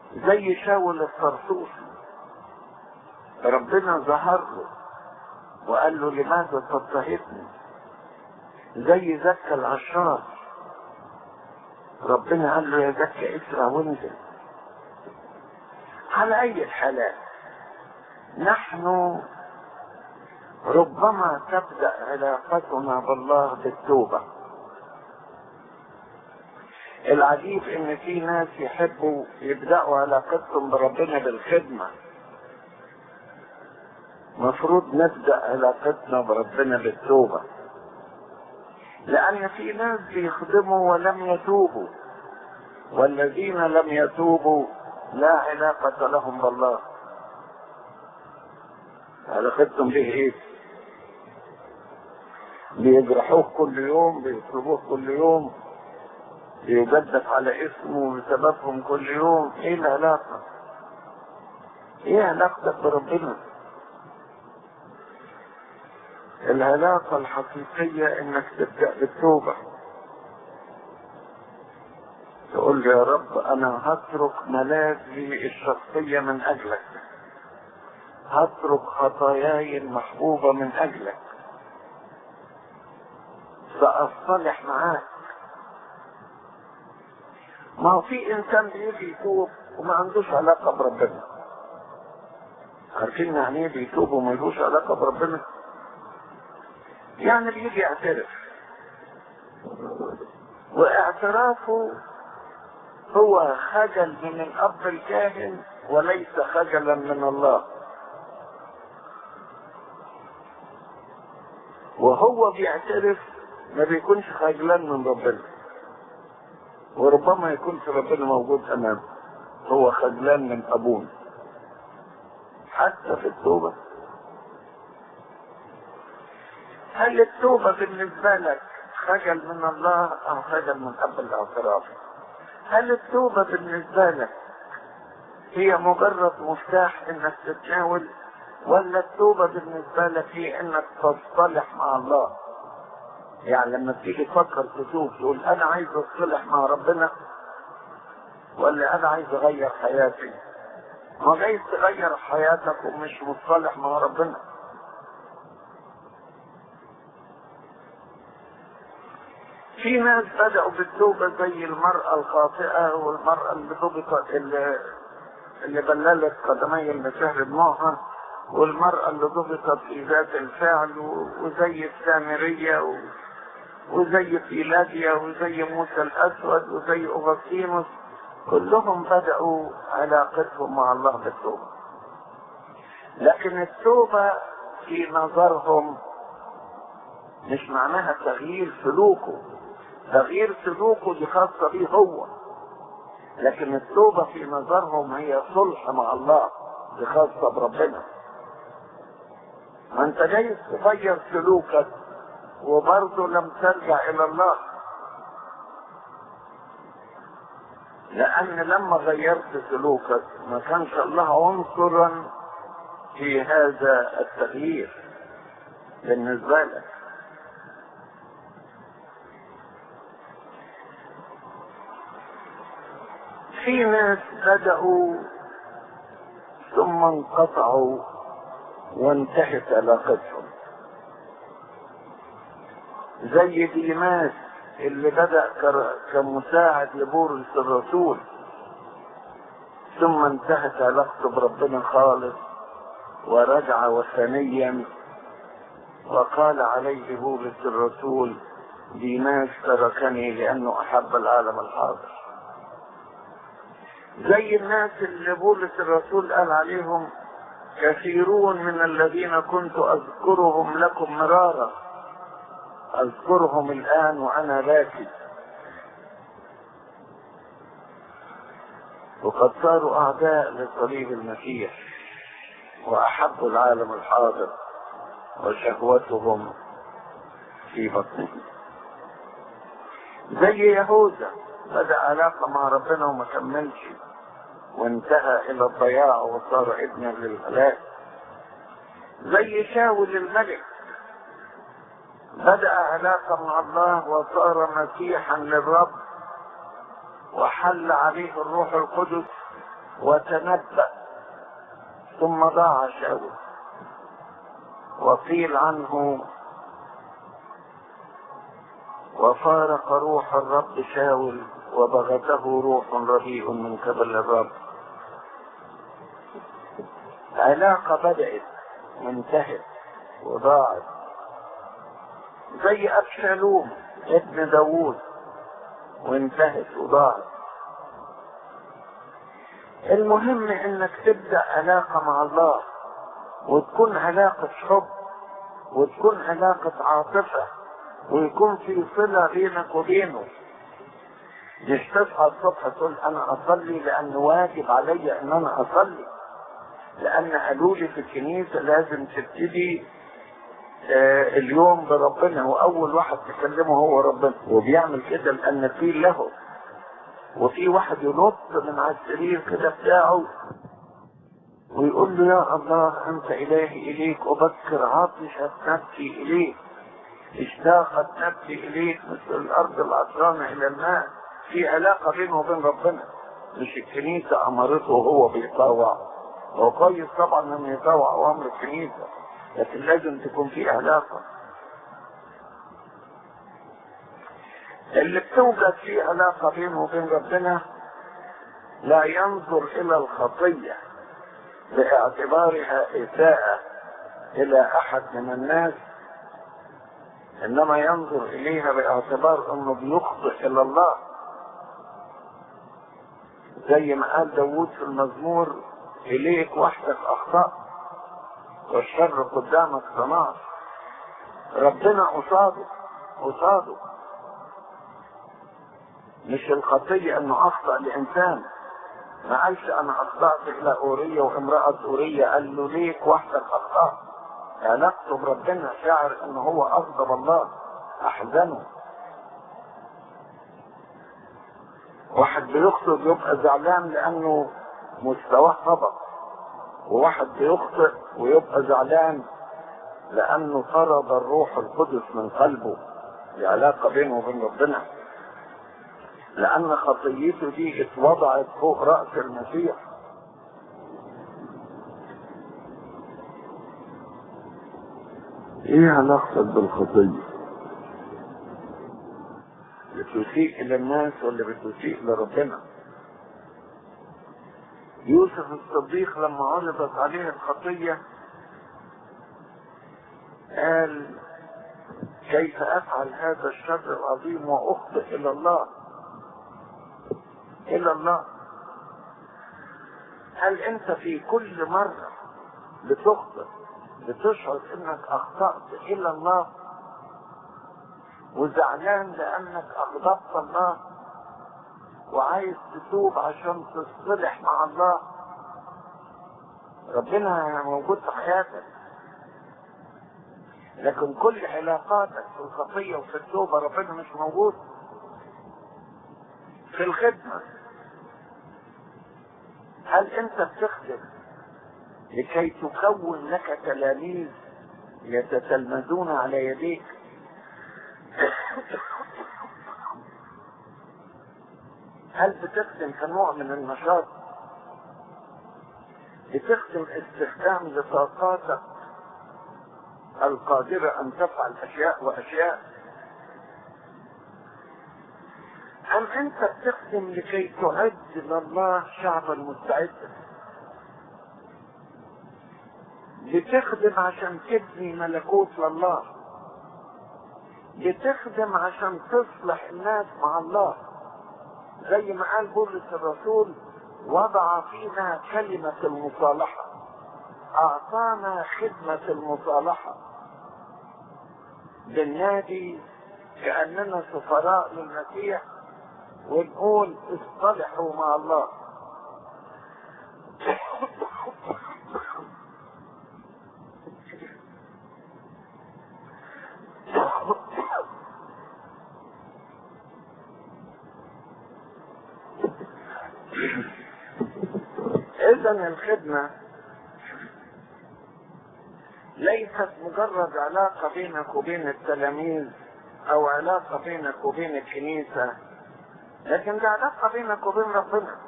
زي شاول الطرطوسي ربنا ظهر له وقال له لماذا تضطهدني زي زكى العشار ربنا قال له يا زكى اسرع وانزل على اي الحالات نحن ربما تبدا علاقتنا بالله بالتوبه العجيب ان في ناس يحبوا يبداوا علاقتهم بربنا بالخدمه مفروض نبدا علاقتنا بربنا بالتوبه لان في ناس بيخدموا ولم يتوبوا والذين لم يتوبوا لا علاقه لهم بالله علاقتهم به ايه بيجرحوه كل يوم بيطلبوه كل يوم بيجدف على اسمه بسببهم كل يوم ايه العلاقة ايه علاقتك بربنا العلاقة الحقيقية انك تبدأ بالتوبة تقول يا رب انا هترك ملاذي الشخصية من اجلك هترك خطاياي المحبوبة من اجلك سأصطلح معاك ما هو في انسان بيجي يتوب وما عندوش علاقة بربنا عارفين يعني ايه بيتوب وما لهوش علاقة بربنا يعني بيجي يعترف واعترافه هو خجل من الاب الكاهن وليس خجلا من الله وهو بيعترف ما بيكونش خجلان من ربنا وربما يكون في ربنا موجود امامه هو خجلان من ابونا حتى في التوبة هل التوبة بالنسبة لك خجل من الله او خجل من اب الاعتراف هل التوبة بالنسبة لك هي مجرد مفتاح انك تتناول ولا التوبة بالنسبة لك هي انك تصطلح مع الله يعني لما تيجي تفكر تشوف تقول انا عايز اصطلح مع ربنا ولا انا عايز اغير حياتي ما جايز تغير حياتك ومش مصطلح مع ربنا في ناس بدأوا بالتوبة زي المرأة الخاطئة والمرأة اللي ضبطت اللي, اللي بللت قدمي المسيح دموعها والمرأة اللي ضبطت في ذات الفعل وزي السامرية و... وزي فيلاديا وزي موسى الأسود وزي أوغسطينوس كلهم بدأوا علاقتهم مع الله بالتوبة لكن التوبة في نظرهم مش معناها تغيير سلوكه تغيير سلوكه دي خاصة بيه هو لكن التوبة في نظرهم هي صلح مع الله دي خاصة بربنا ما انت جاي تغير سلوكك وبرضه لم ترجع الى الله لان لما غيرت سلوكك ما كانش الله عنصرا في هذا التغيير بالنسبة لك في ناس بدأوا ثم انقطعوا وانتهت علاقتهم زي ديماس اللي بدأ كمساعد لبولس الرسول ثم انتهت علاقته بربنا خالص ورجع وثنيا وقال عليه بولس الرسول ديماس تركني لأنه أحب العالم الحاضر زي الناس اللي بولس الرسول قال عليهم كثيرون من الذين كنت أذكرهم لكم مرارا أذكرهم الآن وأنا باكي وقد صاروا أعداء لصليب المسيح وأحبوا العالم الحاضر وشهوتهم في بطنهم زي يهوذا بدأ علاقة مع ربنا وما كملش وانتهى إلى الضياع وصار ابنا للهلاك زي شاول الملك بدأ علاقة مع الله وصار مسيحا للرب وحل عليه الروح القدس وتنبأ ثم ضاع شاول وقيل عنه وفارق روح الرب شاول وبغته روح رديء من قبل الرب علاقة بدأت وانتهت وضاعت زي أبشالوم ابن داوود وانتهت وضاعت المهم انك تبدأ علاقة مع الله وتكون علاقة حب وتكون علاقة عاطفة ويكون في صلة بينك وبينه مش تصحى الصبح تقول انا اصلي لان واجب علي ان انا اصلي لان قالوا لي في الكنيسة لازم تبتدي آه اليوم بربنا واول واحد تكلمه هو ربنا وبيعمل كده لان في له وفي واحد ينط من على السرير كده بتاعه ويقول له يا الله انت الهي اليك ابكر عاطشة نفسي اليك اشتاقت نفسي اليك مثل الارض العطرانة الى الماء في علاقة بينه وبين ربنا مش الكنيسة امرته وهو بيطاوع هو كويس طبعا انه يطاوع امر الكنيسة لكن لازم تكون في علاقة اللي بتوجد في علاقة بينه وبين ربنا لا ينظر الى الخطية باعتبارها اساءة الى احد من الناس انما ينظر اليها باعتبار انه بيخطئ الى الله زي ما قال داوود في المزمور اليك وحدك اخطأت والشر قدامك صنعت ربنا قصاده قصاده مش الخطية انه اخطأ لانسان ما قالش انا اخطأت الى اورية وامرأة اورية قال له ليك وحدك اخطأت علاقته بربنا شاعر ان هو اغضب الله احزنه واحد بيخطئ يبقى زعلان لانه مستواه هبط وواحد بيخطئ ويبقى زعلان لانه طرد الروح القدس من قلبه دي علاقه بينه وبين ربنا لان خطيته دي اتوضعت فوق راس المسيح ايه علاقتك بالخطية بتسيء الى الناس ولا بتسيء لربنا يوسف الصديق لما عرضت عليه الخطية قال كيف افعل هذا الشر العظيم واخطئ الى الله الى الله هل انت في كل مرة بتخطئ بتشعر انك اخطأت الى الله وزعلان لانك اغضبت الله وعايز تتوب عشان تصطلح مع الله ربنا موجود في حياتك لكن كل علاقاتك في الخطية وفي التوبة ربنا مش موجود في الخدمة هل انت بتخدم لكي تكون لك تلاميذ يتتلمذون على يديك هل بتخدم كنوع من النشاط بتخدم استخدام لطاقاتك القادرة أن تفعل أشياء وأشياء أم أنت بتخدم لكي تعد لله شعبا مستعدا بتخدم عشان تبني ملكوت لله بتخدم عشان تصلح الناس مع الله زي ما قال بولس الرسول وضع فينا كلمة المصالحة أعطانا خدمة المصالحة بالنادي كأننا سفراء للمسيح ونقول اصطلحوا مع الله اذا الخدمة ليست مجرد علاقة بينك وبين التلاميذ او علاقة بينك وبين الكنيسة لكن دي علاقة بينك وبين ربنا